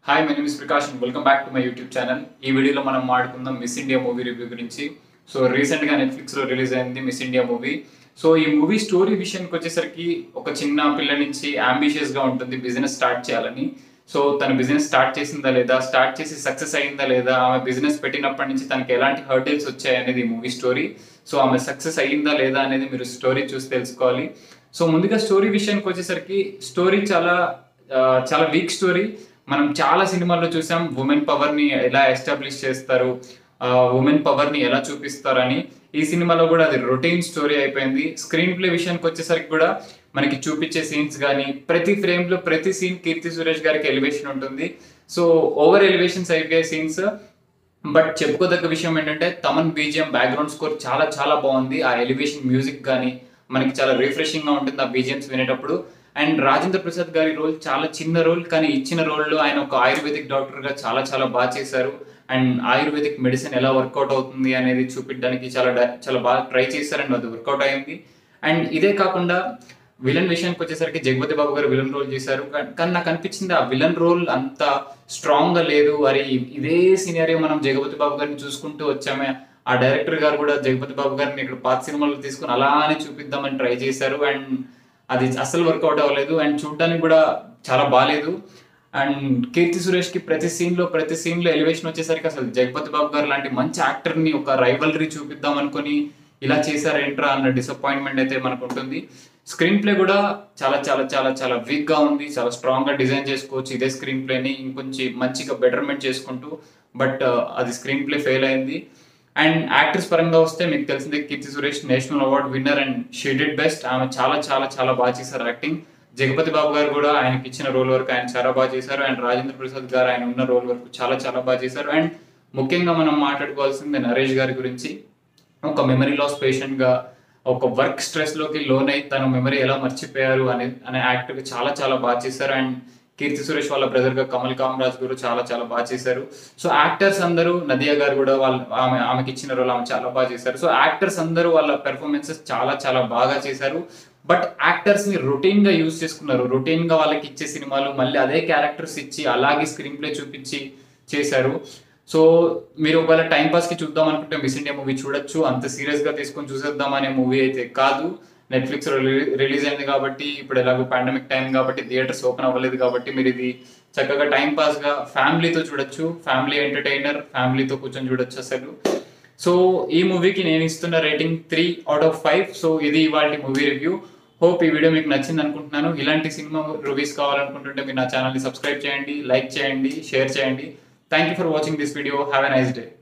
hi my name is Prakash welcome back to my YouTube channel ఈ వీడియోలో మనం మాట్లాడుకుందాం మిస్ ఇండియా మూవీ రివ్యూ గురించి సో రీసెంట్గా నెట్ఫ్లిక్స్లో రిలీజ్ అయింది మిస్ ఇండియా మూవీ సో ఈ మూవీ స్టోరీ విషయానికి వచ్చేసరికి ఒక చిన్న పిల్ల నుంచి అంబిషియస్గా ఉంటుంది బిజినెస్ స్టార్ట్ చేయాలని సో తన బిజినెస్ స్టార్ట్ చేసిందా లేదా స్టార్ట్ చేసి సక్సెస్ అయిందా లేదా ఆమె బిజినెస్ పెట్టినప్పటి నుంచి తనకి ఎలాంటి హర్డిల్స్ వచ్చాయి అనేది మూవీ స్టోరీ సో ఆమె సక్సెస్ అయ్యిందా లేదా అనేది మీరు స్టోరీ చూసి తెలుసుకోవాలి సో ముందుగా స్టోరీ విషయానికి వచ్చేసరికి స్టోరీ చాలా ఆ, చాలా వీక్ స్టోరీ మనం చాలా సినిమాల్లో చూసాం ఉమెన్ పవర్ ని ఎలా ఎస్టాబ్లిష్ చేస్తారు ఉమెన్ పవర్ ని ఎలా చూపిస్తారని ఈ సినిమాలో కూడా అది రొటీన్ స్టోరీ అయిపోయింది స్క్రీన్ ప్లే విషయానికి వచ్చేసరికి కూడా మనకి చూపించే సీన్స్ కానీ ప్రతి ఫ్రేమ్ లో ప్రతి సీన్ కీర్తి సురేష్ గారికి ఎలివేషన్ ఉంటుంది సో ఓవర్ ఎలివేషన్స్ అయిపోయే సీన్స్ బట్ చెప్పుకోదగ్గ విషయం ఏంటంటే తమన్ బీజిఎం బ్యాక్గ్రౌండ్ స్కోర్ చాలా చాలా బాగుంది ఆ ఎలివేషన్ మ్యూజిక్ కానీ మనకి చాలా రిఫ్రెషింగ్ గా ఉంటుంది ఆ బీజిఎంస్ వినేటప్పుడు అండ్ రాజేంద్ర ప్రసాద్ గారి రోల్ చాలా చిన్న రోల్ కానీ ఇచ్చిన రోల్లో ఆయన ఒక ఆయుర్వేదిక్ డాక్టర్ గా చాలా చాలా బాగా చేశారు అండ్ ఆయుర్వేదిక్ మెడిసిన్ ఎలా వర్కౌట్ అవుతుంది అనేది చూపించడానికి చాలా డ- చాలా బాగా ట్రై చేశారు అండ్ అది వర్కౌట్ అయింది అండ్ ఇదే కాకుండా విలన్ విషయానికి వచ్చేసరికి జగపతి బాబు గారు విలన్ రోల్ చేశారు కా- కానీ నాకు అనిపించింది ఆ విలన్ రోల్ అంత స్ట్రాంగ్ గా లేదు అరే ఇదే సినియరీ మనం జగపతి బాబు గారిని చూసుకుంటూ వచ్చామే ఆ డైరెక్టర్ గారు కూడా జగపతి బాబు గారిని ఇక్కడ పాత సినిమాలు తీసుకుని అలానే చూపిద్దామని ట్రై చేశారు అండ్ అది అస్సలు వర్కౌట్ అవ్వలేదు అండ్ చూడడానికి కూడా చాలా బాగాలేదు అండ్ కీర్తి సురేష్ కి ప్రతి సీన్ లో ప్రతి సీన్ లో ఎలివేషన్ వచ్చేసరికి అసలు జగపతి బాబు గారు లాంటి మంచి యాక్టర్ ని ఒక రైవలరీ చూపిద్దాం అనుకుని ఇలా చేశారేంట్రా అన్న డిసప్పాయింట్మెంట్ అయితే మనకు ఉంటుంది స్క్రీన్ ప్లే కూడా చాలా చాలా చాలా చాలా వీక్ గా ఉంది చాలా స్ట్రాంగ్ గా డిజైన్ చేసుకోవచ్చు ఇదే స్క్రీన్ ప్లేని ఇంకొంచెం మంచిగా బెటర్మెంట్ చేసుకుంటూ బట్ అది స్క్రీన్ ప్లే ఫెయిల్ అయింది అండ్ యాక్టర్స్ పరంగా వస్తే మీకు తెలిసిందే Keerthy Suresh national award winner and షీడెడ్ బెస్ట్ ఆమె చాలా చాలా చాలా బాగా చేశారు యాక్టింగ్ జగపతి బాబు గారు కూడా ఆయనకి ఇచ్చిన రోల్ వరకు ఆయన చాలా బాగా చేశారు అండ్ రాజేంద్ర ప్రసాద్ గారు ఆయన ఉన్న రోల్ వరకు చాలా చాలా బాగా చేశారు అండ్ ముఖ్యంగా మనం మాట్లాడుకోవాల్సింది నరేష్ గారి గురించి ఒక మెమరీ లాస్ పేషెంట్ గా ఒక వర్క్ స్ట్రెస్ లోకి లోన్ అయి తన మెమరీ ఎలా మర్చిపోయారు అనే అనే యాక్టర్ చాలా చాలా బాగా చేశారు అండ్ కీర్తి సురేష్ వాళ్ళ బ్రదర్ గా కమల్ కామరాజ్ గారు చాలా చాలా బాగా చేశారు సో యాక్టర్స్ అందరూ నదియా గారు కూడా వాళ్ళ ఆమె ఆమెకి ఇచ్చిన రోల్ ఆమె చాలా బాగా చేశారు సో యాక్టర్స్ అందరూ వాళ్ళ పెర్ఫార్మెన్సెస్ చాలా చాలా బాగా చేశారు బట్ యాక్టర్స్ ని రొటీన్ గా యూజ్ చేసుకున్నారు రొటీన్ గా వాళ్ళకి ఇచ్చే సినిమాలు మళ్ళీ అదే క్యారెక్టర్స్ ఇచ్చి అలాగే స్క్రీన్ ప్లే చూపించి చేశారు సో మీరు ఒకవేళ టైం పాస్ కి చూద్దాం అనుకుంటే మిస్ ఇండియా మూవీ చూడొచ్చు అంత సీరియస్ గా తీసుకొని చూసేద్దాం అనే మూవీ అయితే కాదు నెట్ఫ్లిక్స్ రిలీజ్ అయింది కాబట్టి ఇప్పుడు ఎలాగో పాండమిక్ టైం కాబట్టి థియేటర్స్ ఓపెన్ అవ్వలేదు కాబట్టి మీరు ఇది చక్కగా టైం పాస్ గా ఫ్యామిలీతో చూడొచ్చు ఫ్యామిలీ ఎంటర్టైనర్ ఫ్యామిలీతో కూర్చొని చూడొచ్చు అసలు సో ఈ మూవీకి నేను ఇస్తున్న rating three out of five so ఇది ఇవాళ మూవీ రివ్యూ హోప్ ఈ వీడియో మీకు నచ్చింది అనుకుంటున్నాను ఇలాంటి సినిమా రివ్యూస్ కావాలనుకుంటుంటే మీరు నా ఛానల్ని సబ్స్క్రైబ్ చేయండి లైక్ చేయండి షేర్ చేయండి thank you for watching this video have a nice day